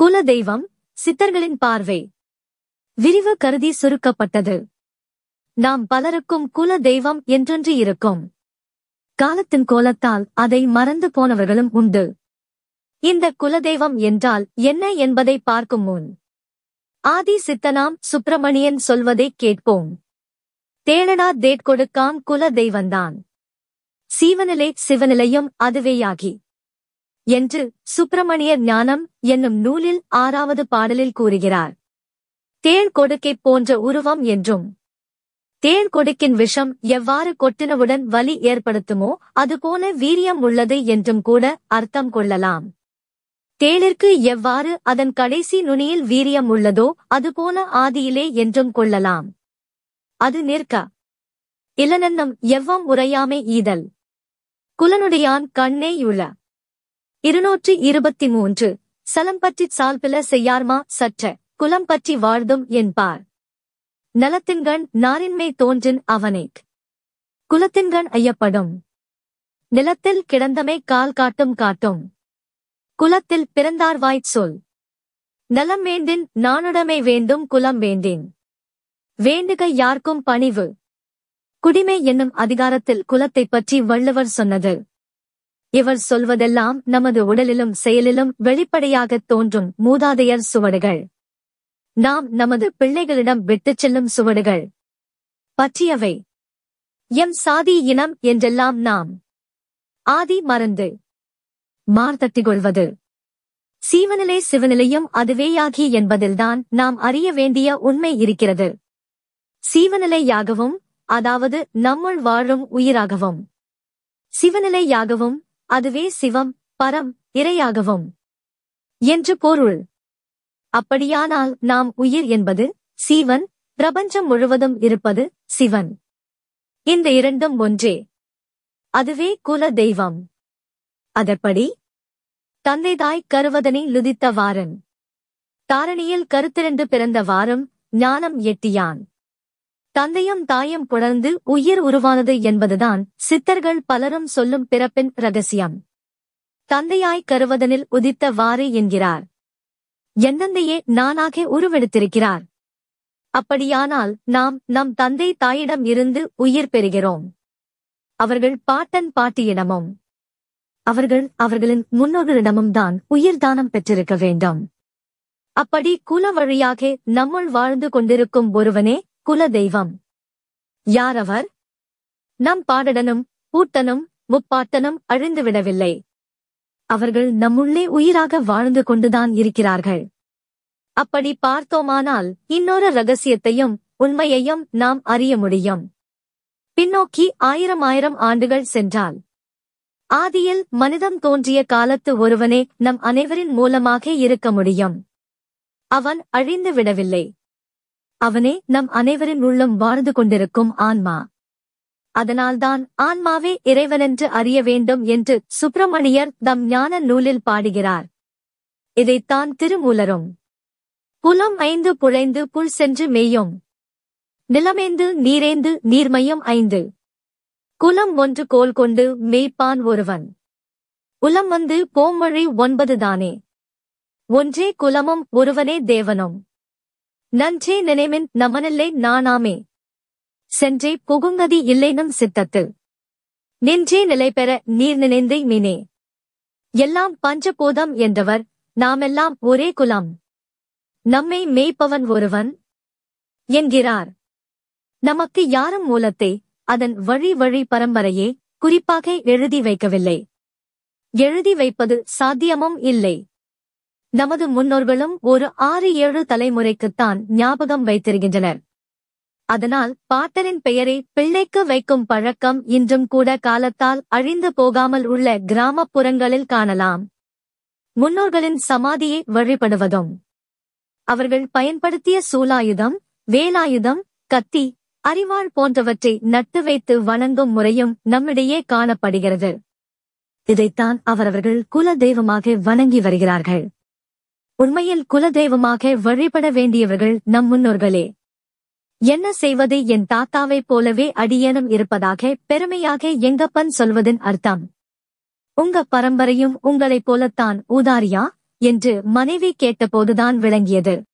குல தெய்வம் சித்தர்களின் பார்வை விரிவு கருதி சுருக்கப்பட்டது நாம் பலருக்கும் குல தெய்வம் என்றொன்று இருக்கும் காலத்தின் கோலத்தால் அதை மறந்து போனவர்களும் உண்டு இந்த குலதெய்வம் என்றால் என்ன என்பதை பார்க்கும் முன் ஆதி சித்தனாம் சுப்பிரமணியன் சொல்வதை கேட்போம் தேடனா தேட் கொடுக்காம் குல தெய்வந்தான் சீவனிலை சிவநிலையும் அதுவேயாகி என்று சுப்பிரமணியர் ஞானம் என்னும் நூலில் ஆறாவது பாடலில் கூறுகிறார் தேள் கொடுக்கை போன்ற உருவம் என்றும் தேள் கொடுக்கின் விஷம் எவ்வாறு கொட்டினவுடன் வலி ஏற்படுத்துமோ அதுபோல வீரியம் உள்ளது என்றும் கூட அர்த்தம் கொள்ளலாம் தேளிற்கு எவ்வாறு அதன் கடைசி நுனியில் வீரியம் உள்ளதோ அதுபோல ஆதியிலே என்றும் கொள்ளலாம் அது நிற்க இளனன்னம் எவ்வம் உரையாமை ஈதல் குலனுடையான் கண்ணேயுள இருநூற்றி இருபத்தி மூன்று சலம் பற்றிச் சால்பில செய்யார்மா சற்ற குலம் பற்றி வாழ்தும் என்பார் நலத்தின்கண் நாரின்மை தோன்றின் அவனைக் குலத்தின்கண் ஐயப்படும் நிலத்தில் கிடந்தமை கால் காட்டும் காட்டும் குலத்தில் பிறந்தார்வாய்ச் சொல் நலம் வேண்டின் நானுடைமை வேண்டும் குலம் வேண்டேன் வேண்டுக யார்க்கும் பணிவு குடிமை என்னும் அதிகாரத்தில் குலத்தைப் பற்றி வள்ளுவர் சொன்னது இவர் சொல்வதெல்லாம் நமது உடலிலும் செயலிலும் வெளிப்படையாகத் தோன்றும் மூதாதையர் சுவடுகள் நாம் நமது பிள்ளைகளிடம் விட்டுச் செல்லும் சுவடுகள் பற்றியவை எம் சாதி இனம் என்றெல்லாம் நாம் ஆதி மறந்து மார்த்தட்டிக் சீவனிலை சிவநிலையும் அதுவேயாகி என்பதில்தான் நாம் அறிய வேண்டிய உண்மை இருக்கிறது சீவநிலையாகவும் அதாவது நம்முள் வாழும் உயிராகவும் சிவநிலையாகவும் அதுவே சிவம் பரம் இறையாகவும் என்று பொருள் அப்படியானால் நாம் உயிர் என்பது சீவன் பிரபஞ்சம் முழுவதும் இருப்பது சிவன் இந்த இரண்டும் ஒன்றே அதுவே குல தெய்வம் அதற்படி தந்தைதாய் கருவதனை லுதித்த வாரன் தாரணியில் கருத்திரண்டு பிறந்த வாரம் ஞானம் எட்டியான் தந்தையும் தாயும் புணர்ந்து உயிர் உருவானது என்பதுதான் சித்தர்கள் பலரும் சொல்லும் பிறப்பின் ரகசியம் தந்தையாய் கருவதனில் உதித்த வாறு என்கிறார் எந்தந்தையே நானாக உருவெடுத்திருக்கிறார் அப்படியானால் நாம் நம் தந்தை தாயிடம் இருந்து உயிர் பெறுகிறோம் அவர்கள் பாட்டன் பாட்டியிடமும் அவர்கள் அவர்களின் முன்னோர்களிடமும் தான் உயிர் தானம் பெற்றிருக்க வேண்டும் அப்படி குல வழியாக நம்முள் வாழ்ந்து கொண்டிருக்கும் ஒருவனே குல தெய்வம் யார் அவர் நம் பாடடனும் பூட்டனும் முப்பாட்டனும் அழிந்துவிடவில்லை அவர்கள் நம்முள்ளே உயிராக வாழ்ந்து கொண்டுதான் இருக்கிறார்கள் அப்படி பார்த்தோமானால் இன்னொரு ரகசியத்தையும் உண்மையையும் நாம் அறிய முடியும் பின்னோக்கி ஆயிரம் ஆயிரம் ஆண்டுகள் சென்றால் ஆதியில் மனிதம் தோன்றிய காலத்து ஒருவனே நம் அனைவரின் மூலமாக இருக்க முடியும் அவன் அழிந்து விடவில்லை அவனே நம் அனைவரின் உள்ளம் வாழ்ந்து கொண்டிருக்கும் ஆன்மா அதனால்தான் ஆன்மாவே இறைவனென்று அறிய வேண்டும் என்று சுப்பிரமணியர் தம் ஞான நூலில் பாடுகிறார் இதைத்தான் திருமூலரும் புலம் ஐந்து புழைந்து புல் சென்று மேயும் நிலமேந்து நீரேந்து நீர்மையும் ஐந்து குலம் ஒன்று கோல் கொண்டு மேய்ப்பான் ஒருவன் உலம் வந்து போமொழி ஒன்பதுதானே ஒன்றே குலமும் ஒருவனே தேவனும் நன்றே நினைமின் நமனில்லை நானாமே சென்றே புகுங்கதி இல்லைனும் சித்தத்து நின்றே நிலை பெற நீர் நினைந்தே மீனே எல்லாம் பஞ்சபூதம் என்றவர் நாமெல்லாம் ஒரே குலம் நம்மை மேய்ப்பவன் ஒருவன் என்கிறார் நமக்கு யாரும் மூலத்தை அதன் வழி வழி பரம்பரையே குறிப்பாக எழுதி வைக்கவில்லை எழுதி வைப்பது சாத்தியமும் இல்லை நமது முன்னோர்களும் ஒரு ஆறு ஏழு தலைமுறைக்குத்தான் ஞாபகம் வைத்திருக்கின்றனர் அதனால் பாட்டனின் பெயரை பிள்ளைக்கு வைக்கும் பழக்கம் இன்றும் கூட காலத்தால் அழிந்து போகாமல் உள்ள கிராமப்புறங்களில் காணலாம் முன்னோர்களின் சமாதியை வழிபடுவதும் அவர்கள் பயன்படுத்திய சூலாயுதம் வேலாயுதம் கத்தி அறிவாள் போன்றவற்றை நட்டு வைத்து வணங்கும் முறையும் நம்மிடையே காணப்படுகிறது இதைத்தான் அவரவர்கள் குல தெய்வமாக வணங்கி வருகிறார்கள் உண்மையில் குல தெய்வமாக வழிபட வேண்டியவர்கள் நம் முன்னோர்களே என்ன செய்வது என் தாத்தாவைப் போலவே அடியேனும் இருப்பதாக பெருமையாக எங்கப்பன் சொல்வதன் அர்த்தம் உங்க பரம்பரையும் உங்களைப் போலத்தான் ஊதாரியா என்று மனைவி கேட்டபோதுதான் விளங்கியது